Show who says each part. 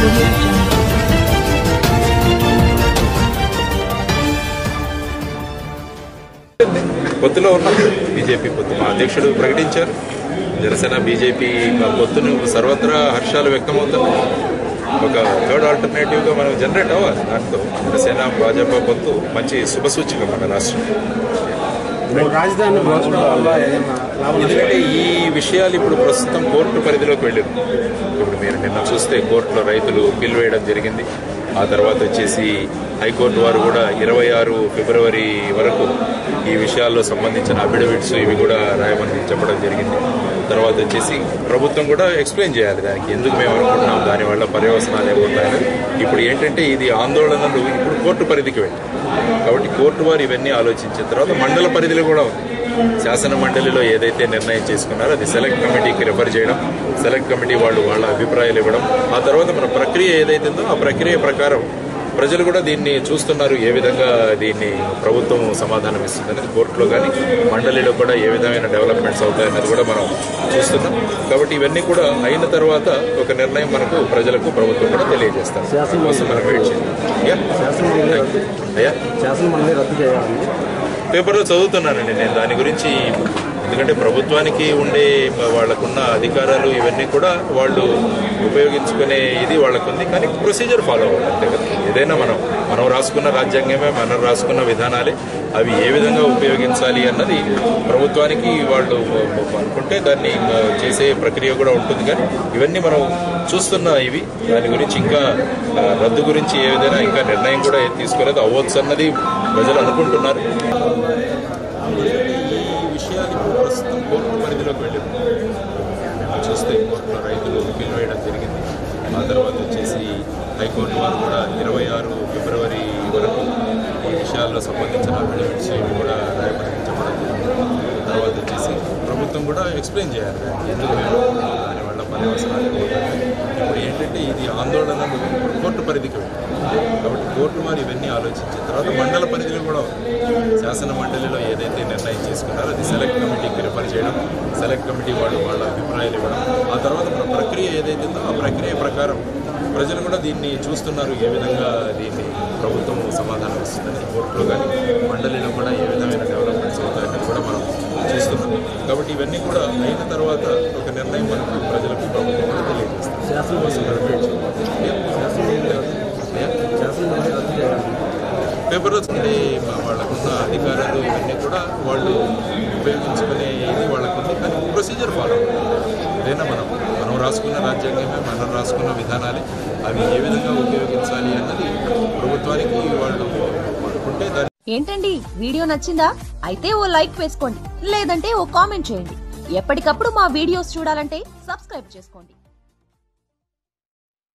Speaker 1: audio jungle.
Speaker 2: పొత్తులో ఉన్నాం BJP పొత్తు మా అధ్యక్షుడు ప్రకటించారు జనసేన బీజేపీ మా పొత్తును సర్వత్రా హర్షాలు వ్యక్తమవుతున్నాయి ఒక థర్డ్ ఆల్టర్నేటివ్గా మనం జనరేట్ అవ్వాలి దాంతో జనసేన భాజపా పొత్తు మంచి శుభసూచకం మన రాష్ట్రం
Speaker 3: రాజధాని మార్చడం వల్ల ఏదైనా లాభం
Speaker 2: ఎందుకంటే ఈ విషయాలు ఇప్పుడు ప్రస్తుతం కోర్టు పరిధిలోకి వెళ్ళారు ఇప్పుడు మీరు నిన్న చూస్తే కోర్టులో రైతులు బిల్ వేయడం జరిగింది ఆ తర్వాత వచ్చేసి హైకోర్టు వారు కూడా ఇరవై ఆరు ఫిబ్రవరి వరకు ఈ విషయాల్లో సంబంధించిన అఫిడవిట్స్ ఇవి కూడా రాయమని చెప్పడం జరిగింది తర్వాత వచ్చేసి ప్రభుత్వం కూడా ఎక్స్ప్లెయిన్ చేయాలి దానికి ఎందుకు మేము అనుకుంటున్నాం దానివల్ల పర్యవసనాలు ఏముంటాయని ఇప్పుడు ఏంటంటే ఇది ఆందోళనలు ఇప్పుడు కోర్టు పరిధికి వెళ్ళి కాబట్టి కోర్టు వారు ఇవన్నీ ఆలోచించిన తర్వాత మండల పరిధిలో కూడా ఉంది శాసన మండలిలో ఏదైతే నిర్ణయం చేసుకున్నారో అది సెలెక్ట్ కమిటీకి రిఫర్ చేయడం సెలెక్ట్ కమిటీ వాళ్ళు వాళ్ళ అభిప్రాయాలు ఇవ్వడం ఆ తర్వాత మన ప్రక్రియ ఏదైతుందో ఆ ప్రక్రియ ప్రకారం ప్రజలు కూడా దీన్ని చూస్తున్నారు ఏ విధంగా దీన్ని ప్రభుత్వం సమాధానం ఇస్తుంది అనేది కోర్టులో కానీ మండలిలో కూడా ఏ విధమైన డెవలప్మెంట్స్ అవుతాయన్నది కూడా మనం చూస్తున్నాం కాబట్టి ఇవన్నీ కూడా అయిన తర్వాత ఒక నిర్ణయం మనకు ప్రజలకు ప్రభుత్వం కూడా తెలియజేస్తారు దానికోసం మనం వెయిట్ చేయాలి యా.
Speaker 3: శాసనమండలి రద్దు
Speaker 2: అయ్యా
Speaker 3: శాసనమండలి రద్దు చేయాలని
Speaker 2: పేపర్లో చదువుతున్నానండి నేను దాని గురించి ఎందుకంటే ప్రభుత్వానికి ఉండే వాళ్ళకున్న అధికారాలు ఇవన్నీ కూడా వాళ్ళు ఉపయోగించుకునే ఇది వాళ్ళకుంది కానీ ప్రొసీజర్ ఫాలో అవ్వాలి అంతే కదా ఏదైనా మనం మనం రాసుకున్న రాజ్యాంగమే మనం రాసుకున్న విధానాలే అవి ఏ విధంగా ఉపయోగించాలి అన్నది ప్రభుత్వానికి వాళ్ళు అనుకుంటే దాన్ని చేసే ప్రక్రియ కూడా ఉంటుంది కానీ ఇవన్నీ మనం చూస్తున్న ఇవి దాని గురించి ఇంకా ఆ, రద్దు గురించి ఏ విధంగా ఇంకా నిర్ణయం కూడా ఏం తీసుకోలేదు అవ్వచ్చు అన్నది ప్రజలు అనుకుంటున్నారు ఈ విషయాలు ఇప్పుడు ప్రస్తుతం కోర్టు పరిధిలోకి వెళ్ళింది నిన్న చూస్తే కోర్టులో రైతులు బిల్ వేయడం జరిగింది ఆ తర్వాత వచ్చేసి హైకోర్టు వారు కూడా ఇరవై ఆరు ఫిబ్రవరి వరకు ఈ విషయాల్లో సంబంధించిన అఫిడవిట్స్ ఇవి కూడా రాయమని చెప్పడం జరిగింది తర్వాత వచ్చేసి ప్రభుత్వం కూడా ఎక్స్ప్లెయిన్ చేయాలి దానికి ఎందుకు మేము అనుకుంటున్నాం, దానివల్ల పర్యవసనాలు ఏమవుతాయి. ఇప్పుడు ఏంటంటే ఇది ఆందోళనలు ఇప్పుడు కోర్టు పరిధికి వెళ్ళింది కాబట్టి కోర్టు వారు ఇవన్నీ ఆలోచించిన తర్వాత మండల పరిధిలో కూడా ఉంది. శాసన మండలిలో ఏదైతే నిర్ణయం చేసుకున్నారో అది సెలెక్ట్ కమిటీకి రిఫర్ చేయడం సెలెక్ట్ కమిటీ వాళ్ళు వాళ్ళ అభిప్రాయాలు ఇవ్వడం ఆ తర్వాత మన ప్రక్రియ ఏదైతుందో ఆ ప్రక్రియ ప్రకారం ప్రజలు కూడా దీన్ని చూస్తున్నారు ఏ విధంగా దీన్ని ప్రభుత్వం సమాధానం ఇస్తుందని కోర్టులో కానీ మండలిలో కూడా ఏ విధమైన డెవలప్మెంట్స్ అవుతాయని కూడా మనం చూస్తున్నాం కాబట్టి ఇవన్నీ కూడా అయిన తర్వాత ఒక నిర్ణయం మనకు ప్రజలకు ప్రభుత్వం కూడా తెలియజేస్తుంది
Speaker 3: శాసనమండలి శాసనమండలి రద్దు శాసనమండలి రద్దు చేయాలని
Speaker 2: పేపర్లో ఇది వాళ్ళకున్న అధికారాలు ఇవన్నీ కూడా వాళ్ళు ఉపయోగించుకునే ఇది వాళ్ళకుంది కానీ ప్రొసీజర్ ఫాలో అవ్వాలి. ఏదైనా మనం మనం రాసుకున్న రాజ్యాంగమే మనం రాసుకున్న విధానాలే అవి ఏ విధంగా ఉపయోగించాలి అన్నది ప్రభుత్వానికి వాళ్ళు అనుకుంటే దాన్ని
Speaker 4: ఏంటండి వీడియో నచ్చిందా అయితే ఓ లైక్ వేసుకోండి లేదంటే ఓ కామెంట్ చేయండి ఎప్పటికప్పుడు మా వీడియోస్ చూడాలంటే సబ్స్క్రైబ్ చేసుకోండి